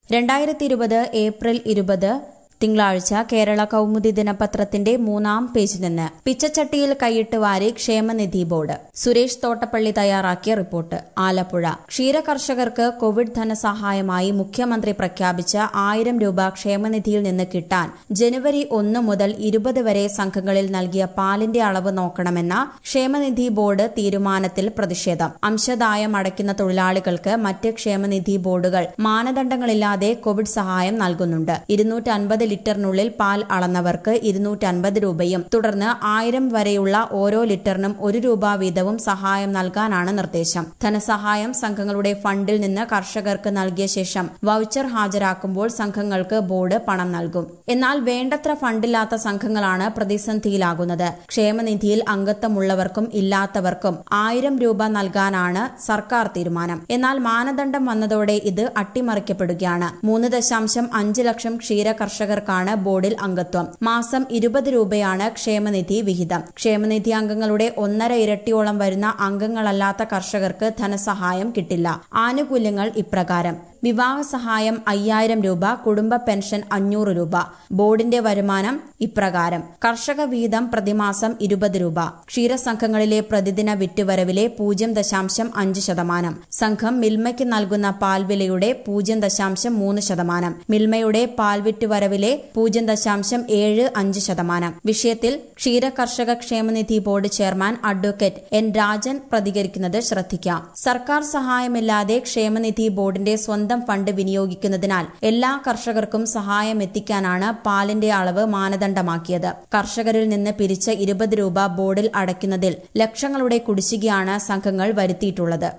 രണ്ടായിരത്തി ഇരുപത് ഏപ്രിൽ ഇരുപത് തിങ്കളാഴ്ച കേരള കൗമുദി ദിനപത്രത്തിന്റെ മൂന്നാം പേജിൽ നിന്ന് പിച്ചച്ചട്ടിയിൽ കൈയിട്ട് വാരി ക്ഷേമനിധി ബോർഡ് സുരേഷ് തോട്ടപ്പള്ളി തയ്യാറാക്കിയ റിപ്പോർട്ട് ആലപ്പുഴ ക്ഷീരകർഷകർക്ക് കോവിഡ് ധനസഹായമായി മുഖ്യമന്ത്രി പ്രഖ്യാപിച്ച ആയിരം രൂപ ക്ഷേമനിധിയിൽ നിന്ന് കിട്ടാൻ ജനുവരി ഒന്ന് മുതൽ ഇരുപത് വരെ സംഘങ്ങളിൽ നൽകിയ പാലിന്റെ അളവ് നോക്കണമെന്ന ക്ഷേമനിധി ബോർഡ് തീരുമാനത്തിൽ പ്രതിഷേധം അംശദായം അടയ്ക്കുന്ന തൊഴിലാളികൾക്ക് മറ്റ് ക്ഷേമനിധി ബോർഡുകൾ മാനദണ്ഡങ്ങളില്ലാതെ കോവിഡ് സഹായം നൽകുന്നുണ്ട് ഇരുന്നൂറ്റി അൻപത് ലിറ്ററിനുള്ളിൽ പാൽ അളന്നവർക്ക് ഇരുന്നൂറ്റി അൻപത് രൂപയും തുടർന്ന് ആയിരം വരെയുള്ള ഓരോ ലിറ്ററിനും ഒരു രൂപ വീതവും സഹായം നൽകാനാണ് നിർദ്ദേശം ധനസഹായം സംഘങ്ങളുടെ ഫണ്ടിൽ നിന്ന് കർഷകർക്ക് നൽകിയ ശേഷം വൌച്ചർ ഹാജരാക്കുമ്പോൾ സംഘങ്ങൾക്ക് ബോർഡ് പണം നൽകും എന്നാൽ വേണ്ടത്ര ഫണ്ടില്ലാത്ത സംഘങ്ങളാണ് പ്രതിസന്ധിയിലാകുന്നത് ക്ഷേമനിധിയിൽ അംഗത്വമുള്ളവർക്കും ഇല്ലാത്തവർക്കും ആയിരം രൂപ നൽകാനാണ് സർക്കാർ തീരുമാനം എന്നാൽ മാനദണ്ഡം വന്നതോടെ ഇത് അട്ടിമറിക്കപ്പെടുകയാണ് മൂന്ന് ദശാംശം അഞ്ച് ലക്ഷം ക്ഷീര കർഷകർക്കാണ് ബോർഡിൽ അംഗത്വം മാസം ഇരുപത് രൂപയാണ് ക്ഷേമനിധി വിഹിതം ക്ഷേമനിധി അംഗങ്ങളുടെ ഒന്നര ഇരട്ടിയോളം വരുന്ന അംഗങ്ങളല്ലാത്ത കർഷകർക്ക് ധനസഹായം കിട്ടില്ല ആനുകൂല്യങ്ങൾ ഇപ്രകാരം വിവാഹ സഹായം അയ്യായിരം രൂപ കുടുംബ പെൻഷൻ അഞ്ഞൂറ് രൂപ ബോർഡിന്റെ വരുമാനം ഇപ്രകാരം കർഷക വീതം പ്രതിമാസം ഇരുപത് രൂപ ക്ഷീരസംഘങ്ങളിലെ പ്രതിദിന വിറ്റുവരവിലെ പൂജ്യം ദശാംശം അഞ്ച് ശതമാനം സംഘം മിൽമയ്ക്ക് നൽകുന്ന പാൽ വിലയുടെ പൂജ്യം ദശാംശം മൂന്ന് ശതമാനം മിൽമയുടെ പാൽ വിറ്റുവരവിലെ പൂജ്യം ദശാംശം ഏഴ് അഞ്ച് ശതമാനം വിഷയത്തിൽ ക്ഷീര കർഷക ക്ഷേമനിധി board chairman advocate N Rajan പ്രതികരിക്കുന്നത് ശ്രദ്ധിക്കാം സർക്കാർ സഹായമില്ലാതെ ക്ഷേമനിധി ബോർഡിന്റെ സ്വന്തം സ്വന്തം ഫണ്ട് വിനിയോഗിക്കുന്നതിനാൽ എല്ലാ കർഷകർക്കും സഹായം എത്തിക്കാനാണ് പാലിന്റെ അളവ് മാനദണ്ഡമാക്കിയത് കർഷകരിൽ നിന്ന് പിരിച്ച ഇരുപത് രൂപ ബോർഡിൽ അടയ്ക്കുന്നതിൽ ലക്ഷങ്ങളുടെ കുടിശ്ശികയാണ് സംഘങ്ങൾ വരുത്തിയിട്ടുള്ളത്